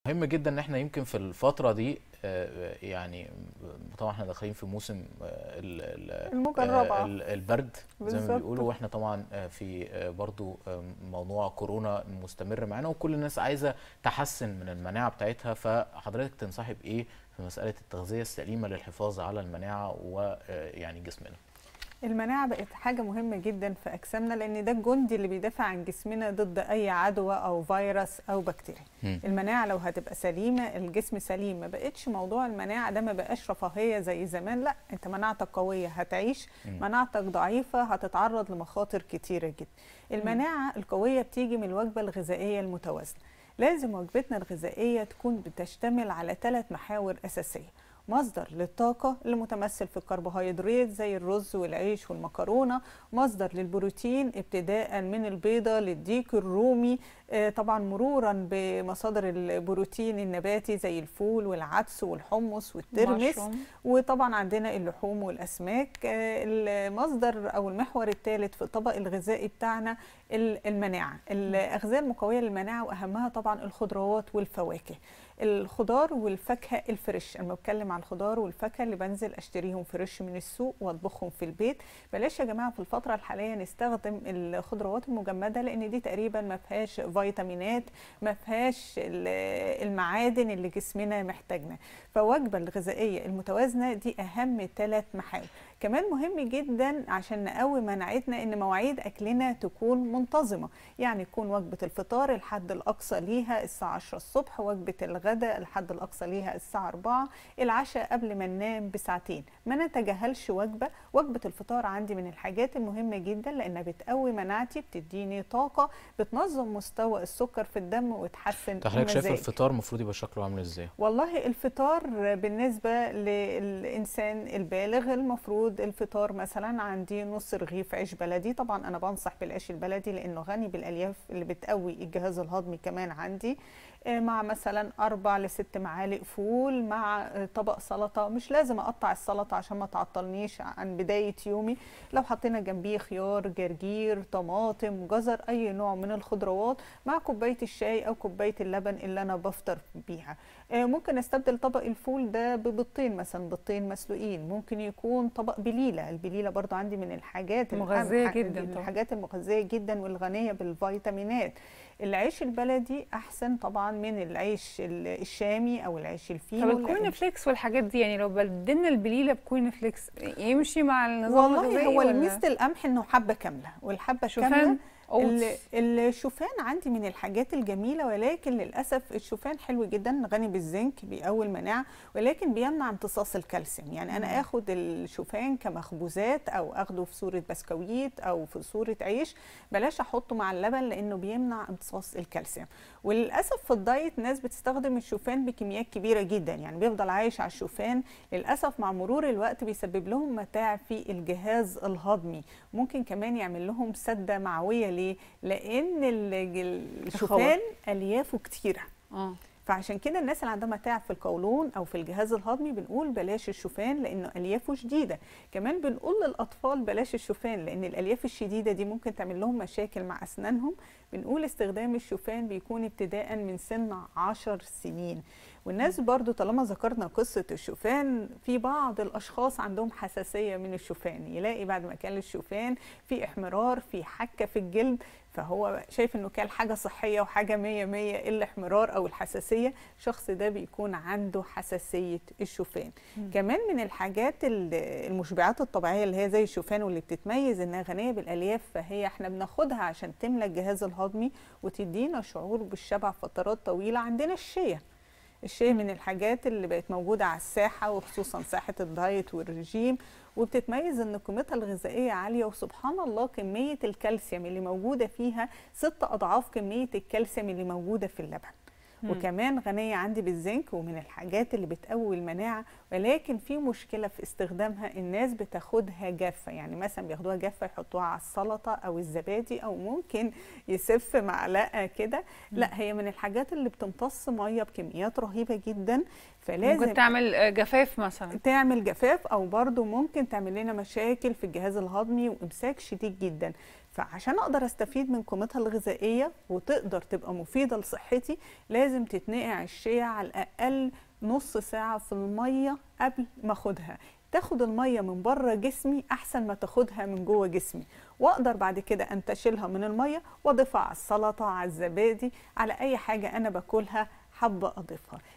مهم جدا ان احنا يمكن في الفتره دي آه، يعني طبعا احنا داخلين في موسم آه، ال- ال- الموجة آه، الرابعة. ال- البرد زي ما بالظبط. بيقولوا واحنا طبعا آه، في آه، برضو آه، موضوع كورونا مستمر معانا وكل الناس عايزه تحسن من المناعه بتاعتها فحضرتك تنصحي بايه في مساله التغذيه السليمه للحفاظ على المناعه ويعني جسمنا المناعة بقت حاجة مهمة جدا في أجسامنا لأن ده الجندي اللي بيدافع عن جسمنا ضد أي عدوى أو فيروس أو بكتيريا مم. المناعة لو هتبقى سليمة الجسم سليم ما بقتش موضوع المناعة ده ما بقاش رفاهية زي زمان لا أنت مناعتك قوية هتعيش مم. مناعتك ضعيفة هتتعرض لمخاطر كتيرة جدا المناعة القوية بتيجي من الوجبة الغذائية المتوازنة لازم وجبتنا الغذائية تكون بتشتمل على ثلاث محاور أساسية مصدر للطاقة اللي متمثل في الكربوهيدرات زي الرز والعيش والمكرونة مصدر للبروتين ابتداء من البيضة للديك الرومي آه، طبعا مرورا بمصادر البروتين النباتي زي الفول والعدس والحمص والترمس مشروم. وطبعا عندنا اللحوم والاسماك آه، المصدر او المحور الثالث في الطبق الغذائي بتاعنا ال- المناعه الاغذيه المقويه للمناعه واهمها طبعا الخضروات والفواكه الخضار والفاكهه الفريش انا بتكلم عن الخضار والفاكهه اللي بنزل اشتريهم فريش من السوق واطبخهم في البيت بلاش يا جماعه في الفتره الحاليه نستخدم الخضروات المجمده لان دي تقريبا ما فيهاش فيتامينات ما فيهاش ال- المعادن اللي جسمنا محتاجنا فوجبه الغذائيه المتوازنه دي اهم ثلاث محاور كمان مهم جدا عشان نقوي مناعتنا ان مواعيد اكلنا تكون منتظمه يعني يكون وجبه الفطار الحد الاقصى ليها الساعه 10 الصبح وجبه الغداء الحد الاقصى ليها الساعه 4 العشاء قبل ما ننام بساعتين ما نتجاهلش وجبه وجبه الفطار عندي من الحاجات المهمه جدا لانها بتقوي مناعتي بتديني طاقه بتنظم مستوى السكر في الدم وتحسن طب حضرتك شايف المزاج. الفطار المفروض يبقى شكله عامل ازاي والله الفطار بالنسبة للإنسان البالغ المفروض الفطار مثلا عندي نص رغيف عيش بلدي طبعا أنا بنصح بالعيش البلدي لأنه غني بالألياف اللي بتقوي الجهاز الهضمي كمان عندي آه، مع مثلا أربع لست معالق فول مع آه، طبق سلطة مش لازم أقطع السلطة عشان ما تعطلنيش عن بداية يومي لو حطينا جنبيه خيار جرجير طماطم جزر أي نوع من الخضروات مع كوباية الشاي أو كوباية اللبن اللي أنا بفطر بيها آه، ممكن استبدل طبق الفول ده ببيضتين مثلا بيضتين مسلوقين ممكن يكون طبق بليله البليله برضو عندي من الحاجات الأهم- مغذية جداً طبعاً. الحاجات المغذيه جدا والغنيه بالفيتامينات العيش البلدي احسن طبعا من العيش ال- الشامي او العيش الفينو طب لأن- الكورن فليكس والحاجات دي يعني لو بدلنا البليله بكورن فليكس يمشي مع النظام والله الغذائي هو ولا؟ ميزه القمح انه حبه كامله والحبه شوفان كامله اوتس ال- الشوفان عندي من الحاجات الجميله ولكن للاسف الشوفان حلو جدا غني بالزنك بيقوي المناعه ولكن بيمنع امتصاص الكالسيوم يعني انا مم. اخد الشوفان كمخبوزات او اخده في صوره بسكويت او في صوره عيش بلاش احطه مع اللبن لانه بيمنع امتصاص الكالسيوم وللاسف في الدايت ناس بتستخدم الشوفان بكميات كبيره جدا يعني بيفضل عايش على الشوفان للاسف مع مرور الوقت بيسبب لهم متاعب في الجهاز الهضمي ممكن كمان يعمل لهم سده معويه ليه لان ال- الشوفان اليافه كتيره اه فعشان كده الناس اللي عندها متاعب في القولون او في الجهاز الهضمي بنقول بلاش الشوفان لانه اليافه شديده كمان بنقول للاطفال بلاش الشوفان لان الالياف الشديده دي ممكن تعمل لهم مشاكل مع اسنانهم بنقول استخدام الشوفان بيكون ابتداء من سن 10 سنين والناس برضو طالما ذكرنا قصة الشوفان في بعض الأشخاص عندهم حساسية من الشوفان يلاقي بعد ما كان الشوفان في احمرار في حكة في الجلد فهو شايف انه كان حاجة صحية وحاجة مية مية الاحمرار او الحساسية الشخص ده بيكون عنده حساسية الشوفان مم. كمان من الحاجات ال- المشبعات الطبيعية اللي هي زي الشوفان واللي بتتميز انها غنية بالالياف فهي احنا بناخدها عشان تملى الجهاز الهضمي وتدينا شعور بالشبع فترات طويلة عندنا الشيا الشيا من الحاجات اللي بقت موجودة على الساحة وخصوصا ساحة الدايت والرجيم وبتتميز ان قيمتها الغذائية عالية وسبحان الله كمية الكالسيوم اللي موجودة فيها ست أضعاف كمية الكالسيوم اللي موجودة في اللبن مم. وكمان غنية عندي بالزنك ومن الحاجات اللي بتقوي المناعة ولكن في مشكلة في استخدامها الناس بتاخدها جافة يعني مثلا بياخدوها جافة يحطوها على السلطة أو الزبادي أو ممكن يسف معلقة كده لا هي من الحاجات اللي بتمتص مية بكميات رهيبة جدا فلازم ممكن تعمل آه، جفاف مثلا تعمل جفاف او برضو ممكن تعمل لنا مشاكل في الجهاز الهضمي وامساك شديد جدا فعشان اقدر استفيد من قيمتها الغذائيه وتقدر تبقى مفيده لصحتي لازم تتنقع الشيا على الاقل نص ساعه في الميه قبل ما اخدها تاخد الميه من بره جسمي احسن ما تاخدها من جوه جسمي واقدر بعد كده انتشلها من الميه واضيفها على السلطه على الزبادي على اي حاجه انا باكلها حابه اضيفها